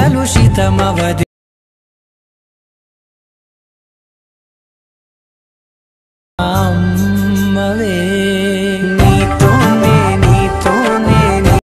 కలుషితమవది అమ్మవే నీతోనే నీతోనే నీ-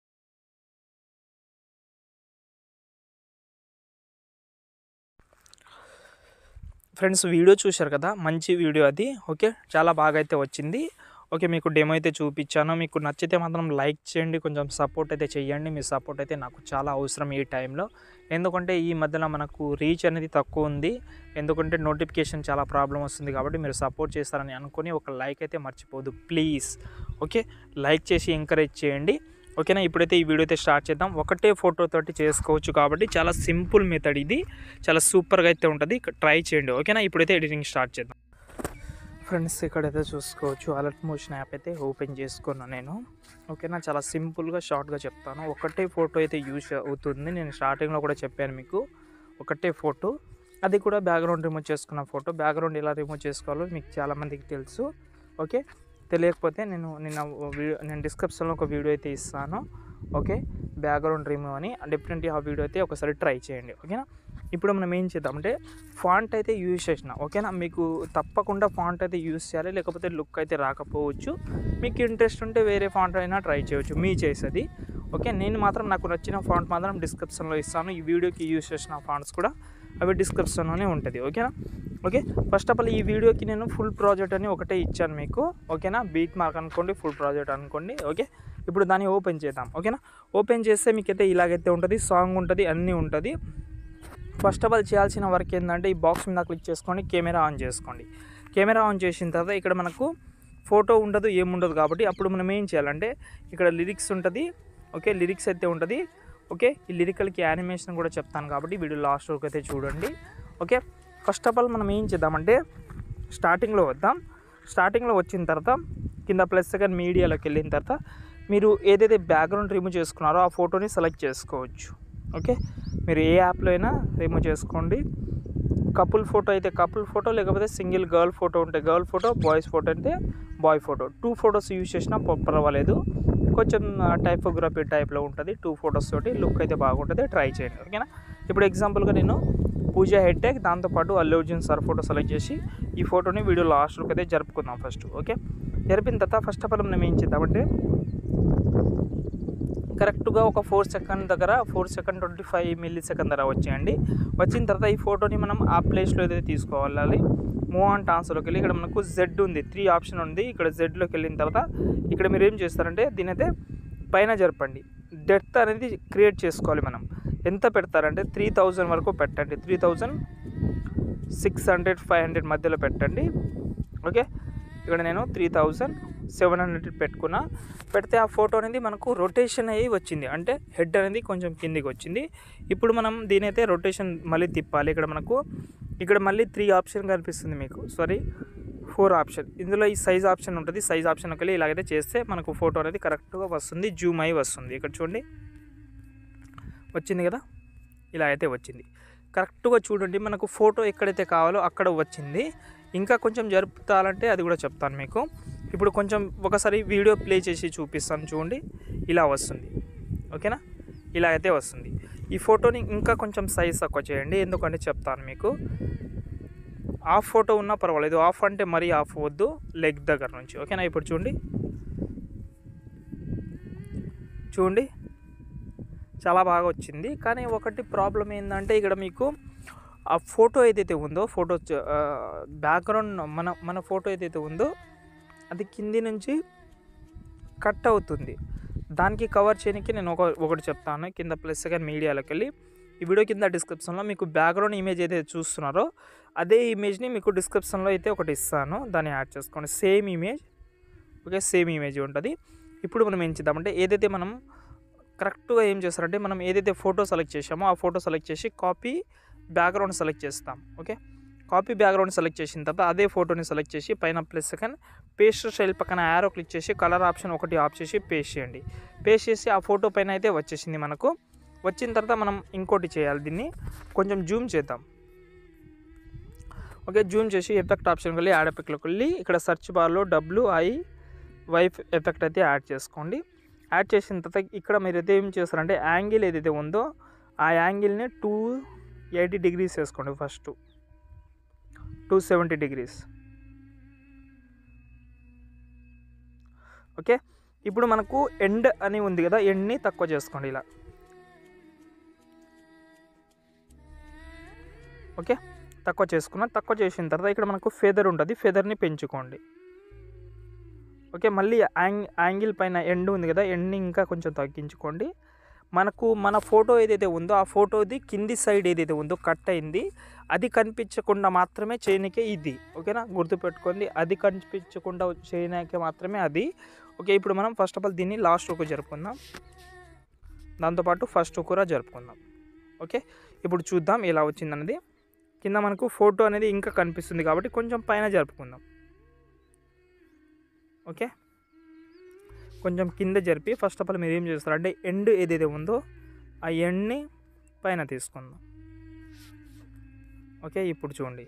ఫ్రెండ్స్ వీడియో చూశారు కదా మంచి వీడియో అది ఓకే చాలా బాగా అయితే వచ్చింది ఓకే మీకు డెమో అయితే చూపించాను మీకు నచ్చితే మాత్రం లైక్ చేయండి కొంచెం సపోర్ట్ అయితే చేయండి మీ సపోర్ట్ అయితే నాకు చాలా అవసరం ఈ టైంలో ఎందుకంటే ఈ మధ్యన మనకు రీచ్ అనేది తక్కువ ఉంది ఎందుకంటే నోటిఫికేషన్ చాలా ప్రాబ్లం వస్తుంది కాబట్టి మీరు సపోర్ట్ చేస్తారని అనుకొని ఒక లైక్ అయితే మర్చిపోదు ప్లీజ్ ఓకే లైక్ చేసి ఎంకరేజ్ చేయండి ఓకేనా ఇప్పుడైతే ఈ వీడియో అయితే స్టార్ట్ చేద్దాం ఒకటే ఫోటో తోటి చేసుకోవచ్చు కాబట్టి చాలా సింపుల్ మెథడ్ ఇది చాలా సూపర్గా అయితే ఉంటుంది ట్రై చేయండి ఓకేనా ఇప్పుడైతే ఎడిటింగ్ స్టార్ట్ చేద్దాం ఫ్రెండ్స్ ఇక్కడైతే చూసుకోవచ్చు అలర్ట్ మోషన్ యాప్ అయితే ఓపెన్ చేసుకున్నాను నేను ఓకేనా చాలా సింపుల్గా షార్ట్గా చెప్తాను ఒకటే ఫోటో అయితే యూజ్ అవుతుంది నేను స్టార్టింగ్లో కూడా చెప్పాను మీకు ఒకటే ఫోటో అది కూడా బ్యాక్గ్రౌండ్ రిమూవ్ చేసుకున్న ఫోటో బ్యాక్గ్రౌండ్ ఎలా రిమూవ్ చేసుకోవాలో మీకు చాలామందికి తెలుసు ఓకే తెలియకపోతే నేను నిన్న వీడియో నేను డిస్క్రిప్షన్లో ఒక వీడియో అయితే ఇస్తాను ఓకే బ్యాక్గ్రౌండ్ రిమూవ్ అని డిఫరెంట్ ఆ వీడియో అయితే ఒకసారి ట్రై చేయండి ఓకేనా ఇప్పుడు మనం ఏం చేద్దామంటే ఫాంట్ అయితే యూజ్ చేసిన ఓకేనా మీకు తప్పకుండా ఫాంట్ అయితే యూజ్ చేయాలి లేకపోతే లుక్ అయితే రాకపోవచ్చు మీకు ఇంట్రెస్ట్ ఉంటే వేరే ఫాంట్ అయినా ట్రై చేయవచ్చు మీ చేసేది ఓకే నేను మాత్రం నాకు నచ్చిన ఫాంట్ మాత్రం డిస్క్రిప్షన్లో ఇస్తాను ఈ వీడియోకి యూజ్ చేసిన ఫాంట్స్ కూడా అవి డిస్క్రిప్షన్లోనే ఉంటుంది ఓకేనా ఓకే ఫస్ట్ ఆఫ్ ఆల్ ఈ వీడియోకి నేను ఫుల్ ప్రాజెక్ట్ అని ఒకటే ఇచ్చాను మీకు ఓకేనా బీట్ మార్క్ అనుకోండి ఫుల్ ప్రాజెక్ట్ అనుకోండి ఓకే ఇప్పుడు దాన్ని ఓపెన్ చేద్దాం ఓకేనా ఓపెన్ చేస్తే మీకైతే ఇలాగైతే ఉంటుంది సాంగ్ ఉంటుంది అన్నీ ఉంటుంది ఫస్ట్ ఆఫ్ ఆల్ చేయాల్సిన వర్క్ ఏంటంటే ఈ బాక్స్ మీద క్లిక్ చేసుకోండి కెమెరా ఆన్ చేసుకోండి కెమెరా ఆన్ చేసిన తర్వాత ఇక్కడ మనకు ఫోటో ఉండదు ఏముండదు కాబట్టి అప్పుడు మనం ఏం చేయాలంటే ఇక్కడ లిరిక్స్ ఉంటుంది ఓకే లిరిక్స్ అయితే ఉంటుంది ఓకే ఈ లిరికల్కి యానిమేషన్ కూడా చెప్తాను కాబట్టి వీడియో లాస్ట్ వరకు అయితే చూడండి ఓకే ఫస్ట్ ఆఫ్ ఆల్ మనం ఏం చేద్దామంటే స్టార్టింగ్లో వద్దాం స్టార్టింగ్లో వచ్చిన తర్వాత కింద ప్లస్ సెకండ్ మీడియాలోకి వెళ్ళిన తర్వాత మీరు ఏదైతే బ్యాక్గ్రౌండ్ రిమూవ్ చేసుకున్నారో ఆ ఫోటోని సెలెక్ట్ చేసుకోవచ్చు ఓకే మీరు ఏ యాప్లో అయినా రిమూవ్ చేసుకోండి కపుల్ ఫోటో అయితే కపుల్ ఫోటో లేకపోతే సింగిల్ గర్ల్ ఫోటో ఉంటే గర్ల్ ఫోటో బాయ్స్ ఫోటో అంటే boy photo two photos use చేసినా ప- పర్వాలేదు కొంచెం టైపోగ్రఫీ టైప్లో ఉంటుంది టూ ఫొటోస్ తోటి లుక్ అయితే బాగుంటుంది ట్రై చేయండి ఓకేనా ఇప్పుడు ఎగ్జాంపుల్గా నేను పూజ హెడ్ ట్యాగ్ దాంతోపాటు Allu Arjun sir photo select చేసి ఈ ఫోటోని వీడియో లాస్ట్లోకి అయితే జరుపుకుందాం ఫస్ట్ ఓకే జరిపిన తర్వాత ఫస్ట్ ఆఫ్ ఆల్ మనం ఏం చేద్దామంటే కరెక్ట్గా ఒక ఫోర్ సెకండ్ దగ్గర four second twenty five millisecond దగ్గర వచ్చేయండి వచ్చిన తర్వాత ఈ ఫోటోని మనం ఆ ప్లేస్లో ఏదైతే తీసుకోవాలి మూవ్ ఆన్ టాన్స్లోకి వెళ్ళి ఇక్కడ మనకు జెడ్ ఉంది త్రీ ఆప్షన్ ఉంది ఇక్కడ జెడ్లోకి వెళ్ళిన తర్వాత ఇక్కడ మీరు ఏం చేస్తారంటే దీని అయితే పైన జరపండి డెప్త్ అనేది క్రియేట్ చేసుకోవాలి మనం ఎంత పెడతారంటే త్రీ థౌజండ్ వరకు పెట్టండి three thousand six hundred five hundred మధ్యలో పెట్టండి ఓకే ఇక్కడ నేను త్రీ థౌజండ్ సెవెన్ హండ్రెడ్ పెట్టుకున్నా పెడితే ఆ ఫోటో అనేది మనకు రొటేషన్ అయ్యి వచ్చింది అంటే హెడ్ అనేది కొంచెం కిందికి వచ్చింది ఇప్పుడు మనం దీని అయితే రొటేషన్ మళ్ళీ తిప్పాలి ఇక్కడ మనకు ఇక్కడ మళ్ళీ త్రీ ఆప్షన్ కనిపిస్తుంది మీకు సారీ ఫోర్ ఆప్షన్ ఇందులో ఈ సైజ్ ఆప్షన్ ఉంటుంది సైజ్ ఆప్షన్కి వెళ్ళి ఇలాగైతే చేస్తే మనకు ఫోటో అనేది కరెక్ట్గా వస్తుంది జూమ్ అయి వస్తుంది ఇక్కడ చూడండి వచ్చింది కదా ఇలా అయితే వచ్చింది కరెక్ట్గా చూడండి మనకు ఫోటో ఎక్కడైతే కావాలో అక్కడ వచ్చింది ఇంకా కొంచెం జరుపుతాలంటే అది కూడా చెప్తాను మీకు ఇప్పుడు కొంచెం ఒకసారి వీడియో ప్లే చేసి చూపిస్తాను చూడండి ఇలా వస్తుంది ఓకేనా ఇలా అయితే వస్తుంది ఈ ఫోటోని ఇంకా కొంచెం సైజ్ తక్కువ చేయండి ఎందుకంటే చెప్తాను మీకు ఆఫ్ ఫోటో ఉన్నా పర్వాలేదు ఆఫ్ అంటే మరీ ఆఫ్ వద్దు లెగ్ దగ్గర నుంచి ఓకేనా ఇప్పుడు చూడండి చూడండి చాలా బాగా వచ్చింది కానీ ఒకటి ప్రాబ్లం ఏంటంటే ఇక్కడ మీకు ఆ ఫోటో ఏదైతే ఉందో ఫోటో బ్యాక్గ్రౌండ్ మన మన ఫోటో ఏదైతే ఉందో అది కింది నుంచి కట్ అవుతుంది దానికి కవర్ చేయడానికి నేను ఒక ఒకటి చెప్తాను కింద ప్లస్ సెకండ్ మీడియాలోకి వెళ్ళి ఈ వీడియో కింద డిస్క్రిప్షన్లో మీకు బ్యాక్గ్రౌండ్ ఇమేజ్ ఏదైతే చూస్తున్నారో అదే ఇమేజ్ని మీకు డిస్క్రిప్షన్లో అయితే ఒకటి ఇస్తాను దాన్ని యాడ్ చేసుకోండి same image okay same image ఉంటుంది ఇప్పుడు మనం ఏం చేద్దామంటే ఏదైతే మనం కరెక్ట్గా ఏం చేస్తారంటే మనం ఏదైతే ఫోటో సెలెక్ట్ చేసామో ఆ ఫోటో సెలెక్ట్ చేసి కాపీ బ్యాక్గ్రౌండ్ సెలెక్ట్ చేస్తాం ఓకే కాపీ బ్యాక్గ్రౌండ్ సెలెక్ట్ చేసిన తర్వాత అదే ఫోటోని సెలెక్ట్ చేసి పైన ప్లస్ సెకండ్ పేస్ట్ స్టైల్ పక్కన యారో క్లిక్ చేసి కలర్ ఆప్షన్ ఒకటి ఆఫ్ చేసి పేస్ట్ చేయండి పేస్ట్ చేసి ఆ ఫోటో పైన అయితే వచ్చేసింది మనకు వచ్చిన తర్వాత మనం ఇంకోటి చేయాలి దీన్ని కొంచెం జూమ్ చేద్దాం ఓకే జూమ్ చేసి ఎఫెక్ట్ ఆప్షన్కి వెళ్ళి యాడ్ ఎఫెక్ట్లోకి వెళ్ళి ఇక్కడ సెర్చ్ బార్లో డబ్ల్యూ ఐ వైఫ్ ఎఫెక్ట్ అయితే యాడ్ చేసుకోండి యాడ్ చేసిన తర్వాత ఇక్కడ మీరు అయితే ఏం చేస్తారంటే యాంగిల్ ఏదైతే ఉందో ఆ యాంగిల్ని టూ ఎయిటీ డిగ్రీస్ వేసుకోండి first two seventy degrees okay ఇప్పుడు మనకు ఎండ్ అని ఉంది కదా ఎండ్ని తక్కువ చేసుకోండి ఇలా ఓకే తక్కువ చేసుకున్న తక్కువ చేసిన తర్వాత ఇక్కడ మనకు ఫెదర్ ఉంటుంది ఫెదర్ని పెంచుకోండి ఓకే మళ్ళీ యాంగ్ యాంగిల్ పైన ఎండ్ ఉంది కదా ఎండ్ని ఇంకా కొంచెం తగ్గించుకోండి మనకు మన ఫోటో ఏదైతే ఉందో ఆ ఫోటోది కింది సైడ్ ఏదైతే ఉందో కట్ అయింది అది కనిపించకుండా మాత్రమే చేయనికే ఇది ఓకేనా గుర్తుపెట్టుకోండి అది కనిపించకుండా చేయనికే మాత్రమే అది ఓకే ఇప్పుడు మనం ఫస్ట్ ఆఫ్ ఆల్ దీన్ని లాస్ట్ ఒక జరుపుకుందాం దాంతోపాటు ఫస్ట్ కూడా జరుపుకుందాం ఓకే ఇప్పుడు చూద్దాం ఎలా వచ్చిందన్నది కింద మనకు ఫోటో అనేది ఇంకా కనిపిస్తుంది కాబట్టి కొంచెం పైన జరుపుకుందాం ఓకే కొంచెం కింద జరిపి ఫస్ట్ ఆఫ్ ఆల్ మీరు ఏం చేస్తారు అంటే ఎండ్ ఏదైతే ఉందో ఆ ఎండ్ని పైన తీసుకుందాం ఓకే ఇప్పుడు చూడండి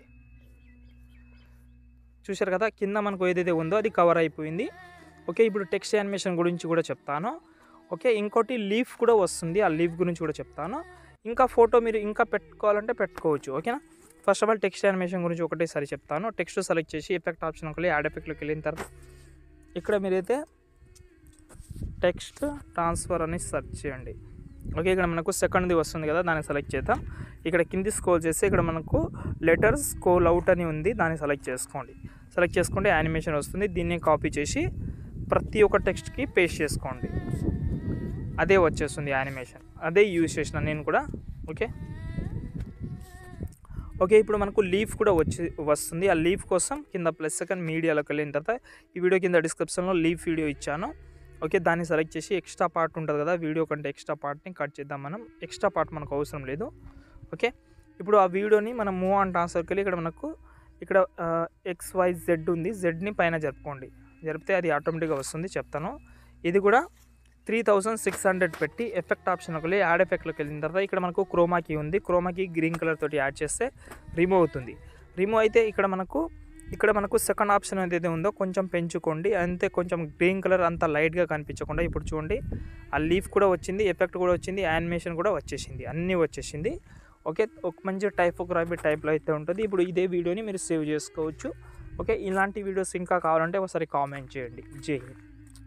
చూశారు కదా కింద మనకు ఏదైతే ఉందో అది కవర్ అయిపోయింది ఓకే ఇప్పుడు టెక్స్ట్ యానిమేషన్ గురించి కూడా చెప్తాను ఓకే ఇంకోటి లీఫ్ కూడా వస్తుంది ఆ లీఫ్ గురించి కూడా చెప్తాను ఇంకా ఫోటో మీరు ఇంకా పెట్టుకోవాలంటే పెట్టుకోవచ్చు ఓకేనా first of all text animation గురించి ఒకటేసారి చెప్తాను టెక్స్ట్ సెలెక్ట్ చేసి ఎఫెక్ట్ ఆప్షన్కి వెళ్ళి యాడ్ ఎఫెక్ట్లోకి వెళ్ళిన తర్వాత ఇక్కడ మీరైతే టెక్స్ట్ ట్రాన్స్ఫర్ అని సెర్చ్ చేయండి ఓకే ఇక్కడ మనకు సెకండ్ది వస్తుంది కదా దాన్ని సెలెక్ట్ చేద్దాం ఇక్కడ కింది స్కోల్ చేస్తే ఇక్కడ మనకు లెటర్స్ స్కోల్ అవుట్ అని ఉంది దాన్ని సెలెక్ట్ చేసుకోండి సెలెక్ట్ చేసుకుంటే యానిమేషన్ వస్తుంది దీన్ని కాపీ చేసి ప్రతి ఒక్క టెక్స్ట్కి పేస్ట్ చేసుకోండి అదే వచ్చేస్తుంది యానిమేషన్ అదే యూజ్ చేసిన నేను కూడా ఓకే ఓకే ఇప్పుడు మనకు లీఫ్ కూడా వచ్చి వస్తుంది ఆ లీఫ్ కోసం కింద ప్లస్ సెకండ్ మీడియాలోకి వెళ్ళిన తర్వాత ఈ వీడియో కింద డిస్క్రిప్షన్లో లీఫ్ వీడియో ఇచ్చాను ఓకే దాన్ని సెలెక్ట్ చేసి ఎక్స్ట్రా పార్ట్ ఉంటుంది కదా వీడియో కంటే ఎక్స్ట్రా పార్ట్ని కట్ చేద్దాం మనం ఎక్స్ట్రా పార్ట్ మనకు అవసరం లేదు ఓకే ఇప్పుడు ఆ వీడియోని మనం మూవ్ ఆన్ ట్రాన్స్ఫర్కి వెళ్ళి ఇక్కడ మనకు ఇక్కడ ఎక్స్ వై జెడ్ ఉంది జెడ్ని పైన జరుపుకోండి జరిపితే అది ఆటోమేటిక్గా వస్తుంది చెప్తాను ఇది కూడా త్రీ థౌజండ్ సిక్స్ హండ్రెడ్ పెట్టి ఎఫెక్ట్ ఆప్షన్కి వెళ్ళి యాడ్ ఎఫెక్ట్లోకి వెళ్ళిన తర్వాత ఇక్కడ మనకు క్రోమాకి ఉంది క్రోమాకి గ్రీన్ కలర్ తోటి యాడ్ చేస్తే రిమూవ్ అవుతుంది రిమూవ్ అయితే ఇక్కడ మనకు ఇక్కడ మనకు సెకండ్ ఆప్షన్ ఏదైతే ఉందో కొంచెం పెంచుకోండి అంతే కొంచెం గ్రీన్ కలర్ అంత లైట్గా కనిపించకుండా ఇప్పుడు చూడండి ఆ లీఫ్ కూడా వచ్చింది ఎఫెక్ట్ కూడా వచ్చింది యానిమేషన్ కూడా వచ్చేసింది అన్నీ వచ్చేసింది ఓకే ఒక మంచి టైపోగ్రఫీ టైప్లో అయితే ఉంటుంది ఇప్పుడు ఇదే వీడియోని మీరు సేవ్ చేసుకోవచ్చు ఓకే ఇలాంటి వీడియోస్ ఇంకా కావాలంటే ఒకసారి కామెంట్ చేయండి జై హింద్